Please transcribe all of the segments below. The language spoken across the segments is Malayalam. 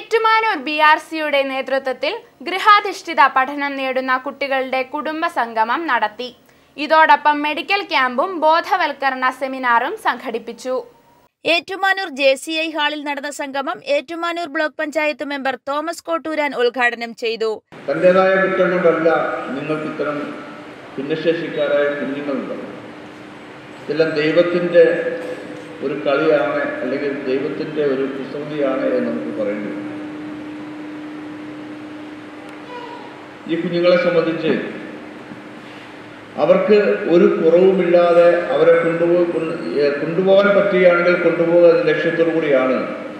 ഏറ്റുമാനൂർ ബി ആർ സിയുടെ നേതൃത്വത്തിൽ ഗൃഹാധിഷ്ഠിത പഠനം നേടുന്ന കുട്ടികളുടെ കുടുംബ സംഗമം നടത്തി ഇതോടൊപ്പം മെഡിക്കൽ ക്യാമ്പും ബോധവൽക്കരണ സെമിനാറും സംഘടിപ്പിച്ചു ഏറ്റുമാനൂർ ജെ സി ഐ ഹാളിൽ നടന്ന സംഗമം ഏറ്റുമാനൂർ ബ്ലോക്ക് പഞ്ചായത്ത് മെമ്പർ തോമസ് കോട്ടൂരാൻ ഉദ്ഘാടനം ചെയ്തു തൻ്റെതായ കുറ്റം കൊണ്ടല്ല നിങ്ങൾക്ക് ഇത്തരം ഭിന്നശേഷിക്കാരായ കുഞ്ഞുങ്ങളുണ്ട് ഇതെല്ലാം ദൈവത്തിൻ്റെ ഒരു കളിയാണ് അല്ലെങ്കിൽ ദൈവത്തിൻ്റെ ഒരു കുസൃതിയാണ് എന്ന് നമുക്ക് പറയേണ്ടി വരും ഈ കുഞ്ഞുങ്ങളെ സംബന്ധിച്ച് അവർക്ക് ഒരു കുറവുമില്ലാതെ അവരെ കൊണ്ടുപോ കൊണ്ട് ഏ, കൊണ്ടുപോകാൻ പറ്റുകയാണെങ്കിൽ കൊണ്ടുപോകുക എന്ന ലക്ഷ്യത്തോടു കൂടിയാണ്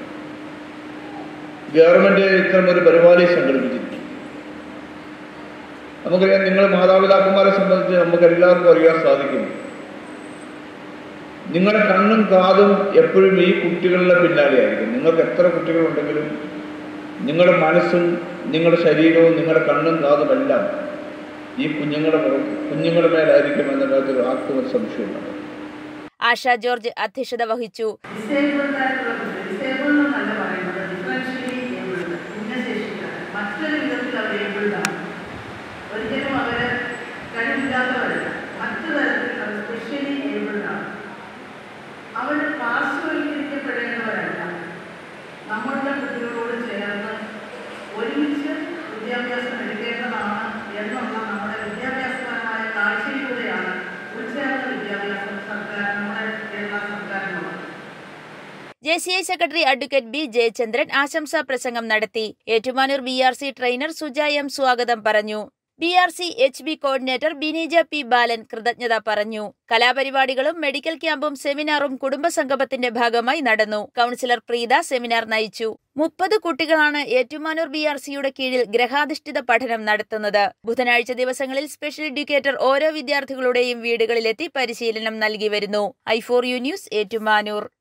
ഗവൺമെന്റ് ഇത്തരം ഒരു പരിപാടി സംഘടിപ്പിച്ചിരിക്കുന്നത് നമുക്കറിയാം നിങ്ങൾ മാതാപിതാക്കന്മാരെ സംബന്ധിച്ച് നമുക്ക് എല്ലാവർക്കും അറിയാൻ സാധിക്കും നിങ്ങളുടെ കണ്ണും കാതും എപ്പോഴും ഈ കുട്ടികളുടെ പിന്നാലെയായിരിക്കും നിങ്ങൾക്ക് എത്ര കുട്ടികളുണ്ടെങ്കിലും നിങ്ങളുടെ മനസ്സും നിങ്ങളുടെ ശരീരവും നിങ്ങളുടെ കണ്ണും കാതും എല്ലാം ഈ കുഞ്ഞുങ്ങളുടെ പുറ- കുഞ്ഞുങ്ങളുടെ മേലായിരിക്കും എന്ന കാര്യത്തിൽ ആർക്കും ഒരു സംശയമുണ്ട് ആശ ജോർജ് അധ്യക്ഷത വഹിച്ചു ഡിസേബിൾഡ് ആയിട്ടുള്ള കുട്ടി ഡിസേബിൾഡ് എന്നല്ല പറയുന്നത് ഡിഫറൻഷ്യലി ഏബിൾഡ് ഭിന്നശേഷിക്കാരൻ മറ്റൊരു വിധത്തിൽ അവർ ഏബിൾഡാണ് ഒരിക്കലും അവർ കഴിവില്ലാത്തവരല്ല മറ്റു തരത്തിൽ അവർ സ്പെഷ്യലി ഏബിൾഡാണ് അവർ പാർശ്വവൽക്കരിക്കപ്പെടേണ്ടവരല്ല നമ്മളുടെ കുട്ടികളോട് ചേർന്ന് ഒരുമിച്ച് വിദ്യാഭ്യാസം എടുക്കേണ്ടതാണ് എന്നുള്ള നമ്മുടെ വിദ്യാഭ്യാസപരമായ കാഴ്ചയിലൂടെയാണ് ഉൾച്ചേർന്ന വിദ്യാഭ്യാസം സർക്കാർ നമ്മുടെ കേരള സർക്കാരിനുള്ളത് J C I secretary advocate B Jayachandran ആശംസാ പ്രസംഗം നടത്തി Ettumanoor B R C trainer Suja M സ്വാഗതം പറഞ്ഞു B R C H B coordinator Bineeja P Balan കൃതജ്ഞത പറഞ്ഞു കലാപരിപാടികളും മെഡിക്കൽ ക്യാമ്പും സെമിനാറും കുടുംബസംഗമത്തിന്റെ ഭാഗമായി നടന്നു കൗൺസിലർ പ്രീത സെമിനാർ നയിച്ചു മുപ്പത് കുട്ടികളാണ് ഏറ്റുമാനൂർ ബി ആർ സിയുടെ കീഴിൽ ഗ്രഹാധിഷ്ഠിത പഠനം നടത്തുന്നത് ബുധനാഴ്ച ദിവസങ്ങളിൽ സ്പെഷ്യൽ എഡ്യൂക്കേറ്റർ ഓരോ വിദ്യാർത്ഥികളുടെയും വീടുകളിലെത്തി പരിശീലനം നൽകി വരുന്നു I for U news Ettumanoor